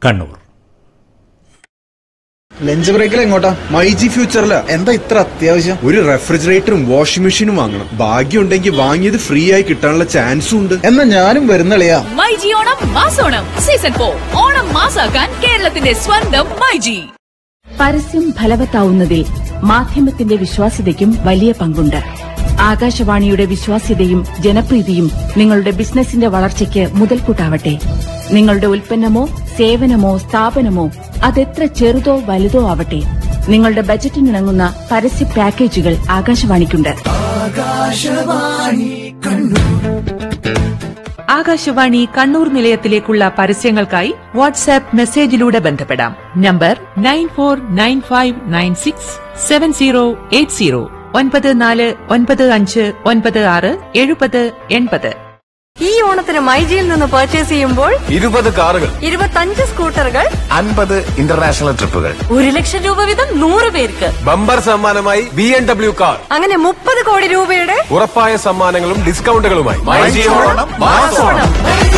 Kannur lunch ബ്രേക്കിൽ എങ്ങോട്ടാ മൈജി ഫ്യൂച്ചറില് എന്താ ഇത്ര അത്യാവശ്യം ഒരു റെഫ്രിജറേറ്ററും വാഷിംഗ് മെഷീനും വാങ്ങണം ഭാഗ്യമുണ്ടെങ്കിൽ വാങ്ങിയത് ഫ്രീ ആയി കിട്ടാനുള്ള ചാൻസും ഉണ്ട് എന്നാ ഞാനും വരുന്നളിയാ മൈജി ഓണം മാസോണം സീസൺ ഫോർ ഓണം മാസാക്കാൻ കേരളത്തിന്റെ സ്വന്തം മൈജി പരസ്യം ഫലവത്താവുന്നതിൽ മാധ്യമത്തിന്റെ വിശ്വാസ്യതയ്ക്കും വലിയ പങ്കുണ്ട് ആകാശവാണിയുടെ വിശ്വാസ്യതയും ജനപ്രീതിയും നിങ്ങളുടെ ബിസിനസിന്റെ വളർച്ചയ്ക്ക് മുതൽക്കൂട്ടാവട്ടെ നിങ്ങളുടെ ഉൽപ്പന്നമോ സേവനമോ സ്ഥാപനമോ അതെത്ര ചെറുതോ വലുതോ ആവട്ടെ നിങ്ങളുടെ ബജറ്റിനിണങ്ങുന്ന പരസ്യ പാക്കേജുകൾ ആകാശവാണിക്കുണ്ട് ആകാശവാണി കണ്ണൂർ നിലയത്തിലേക്കുള്ള പരസ്യങ്ങൾക്കായി വാട്സാപ്പ് മെസ്സേജിലൂടെ ബന്ധപ്പെടാം number nine four nine five nine six seven zero eight zero ഒൻപത് നാല് ഒൻപത് അഞ്ച് ഒൻപത് ആറ് എഴുപത് എൺപത് ഈ ഓണത്തിന് മൈജിയിൽ നിന്ന് പർച്ചേസ് ചെയ്യുമ്പോൾ ഇരുപത് കാറുകൾ ഇരുപത്തഞ്ച് സ്കൂട്ടറുകൾ അൻപത് ഇന്റർനാഷണൽ ട്രിപ്പുകൾ ഒരു ലക്ഷം രൂപ വീതം നൂറ് പേർക്ക് ബമ്പർ സമ്മാനമായി ബി എം ഡബ്ല്യു കാർ അങ്ങനെ മുപ്പത് കോടി രൂപയുടെ ഉറപ്പായ സമ്മാനങ്ങളും ഡിസ്കൗണ്ടുകളുമായി മാസോണം.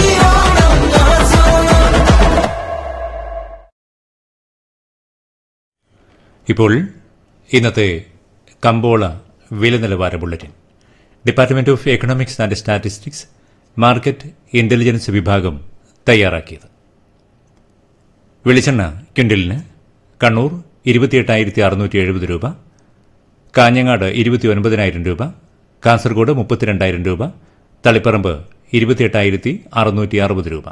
ഇപ്പോൾ ഇന്നത്തെ കമ്പോള വില നിലവാര bulletin department of economics and statistics market intelligence വിഭാഗം തയ്യാറാക്കിയത് വെളിച്ചെണ്ണ ക്വിൻ്റലിന് കണ്ണൂർ ഇരുപത്തിയെട്ടായിരത്തി അറുന്നൂറ്റി എഴുപത് രൂപ കാഞ്ഞങ്ങാട് ഇരുപത്തി ഒൻപതിനായിരം രൂപ കാസർഗോഡ് മുപ്പത്തിരണ്ടായിരം രൂപ തളിപ്പറമ്പ് ഇരുപത്തിയെട്ടായിരത്തി അറുന്നൂറ്റി അറുപത് രൂപ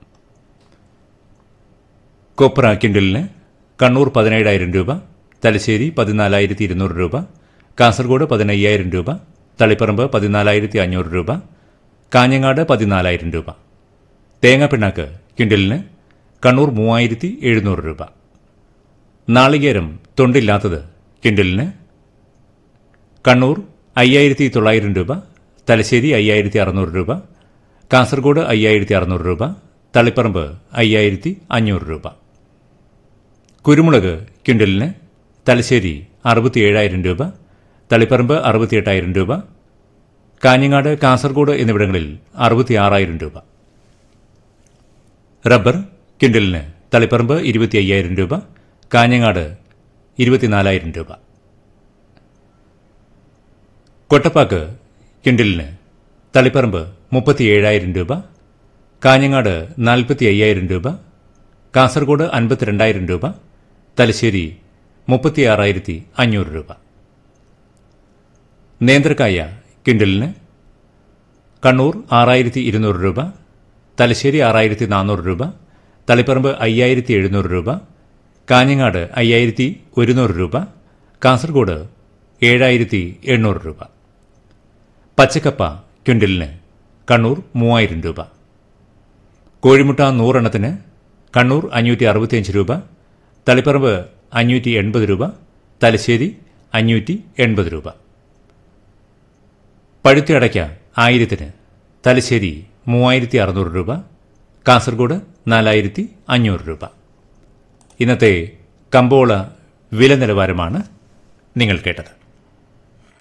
കൊപ്ര ക്വിൻ്റലിന് കണ്ണൂർ പതിനേഴായിരം രൂപ തലശ്ശേരി പതിനാലായിരത്തി ഇരുന്നൂറ് രൂപ കാസർഗോഡ് പതിനയ്യായിരം രൂപ തളിപ്പറമ്പ് പതിനാലായിരത്തി അഞ്ഞൂറ് രൂപ കാഞ്ഞങ്ങാട് പതിനാലായിരം രൂപ തേങ്ങാപ്പിണ്ണാക്ക് ക്വിൻ്റലിന് കണ്ണൂർ മൂവായിരത്തി എഴുന്നൂറ് രൂപ നാളികേരം തൊണ്ടില്ലാത്തത് ക്വിൻ്റലിന് കണ്ണൂർ അയ്യായിരത്തി തൊള്ളായിരം രൂപ തലശ്ശേരി അയ്യായിരത്തി അറുന്നൂറ് രൂപ കാസർഗോഡ് അയ്യായിരത്തി അറുന്നൂറ് രൂപ തളിപ്പറമ്പ് അയ്യായിരത്തി അഞ്ഞൂറ് രൂപ കുരുമുളക് ക്വിൻ്റലിന് തലശ്ശേരി അറുപത്തിയേഴായിരം രൂപ തളിപ്പറമ്പ് അറുപത്തിയെട്ടായിരം രൂപ കാഞ്ഞങ്ങാട് കാസർഗോഡ് എന്നിവിടങ്ങളിൽ അറുപത്തിയാറായിരം രൂപ റബ്ബർ ക്വിൻ്റലിന് തളിപ്പറമ്പ് ഇരുപത്തി അയ്യായിരം രൂപ കാഞ്ഞങ്ങാട് ഇരുപത്തിനാലായിരം രൂപ കൊട്ടപ്പാക്ക് ക്വിൻ്റലിന് തളിപ്പറമ്പ് മുപ്പത്തിയേഴായിരം രൂപ കാഞ്ഞങ്ങാട് നാൽപ്പത്തി അയ്യായിരം രൂപ കാസർഗോഡ് അൻപത്തിരണ്ടായിരം രൂപ തലശ്ശേരി മുപ്പത്തിയാറായിരത്തി അഞ്ഞൂറ് രൂപ നേന്ത്രക്കായ ക്വിൻ്റലിന് കണ്ണൂർ ആറായിരത്തി ഇരുന്നൂറ് രൂപ തലശ്ശേരി ആറായിരത്തി നാനൂറ് രൂപ തളിപ്പറമ്പ് അയ്യായിരത്തി എഴുന്നൂറ് രൂപ കാഞ്ഞങ്ങാട് അയ്യായിരത്തി ഒരുന്നൂറ് രൂപ കാസർഗോഡ് ഏഴായിരത്തി എണ്ണൂറ് രൂപ പച്ചക്കപ്പ ക്വിൻ്റലിന് കണ്ണൂർ മൂവായിരം രൂപ കോഴിമുട്ട നൂറെണ്ണത്തിന് കണ്ണൂർ അഞ്ഞൂറ്റി അറുപത്തിയഞ്ച് രൂപ തളിപ്പറമ്പ് അഞ്ഞൂറ്റി എൺപത് രൂപ തലശ്ശേരി അഞ്ഞൂറ്റി എൺപത് രൂപ പഴുത്തി അടയ്ക്ക ആയിരത്തിന് തലശ്ശേരി മൂവായിരത്തി അറുന്നൂറ് രൂപ കാസർഗോഡ് നാലായിരത്തി അഞ്ഞൂറ് രൂപ ഇന്നത്തെ കമ്പോള വില നിലവാരമാണ് നിങ്ങൾ കേട്ടത്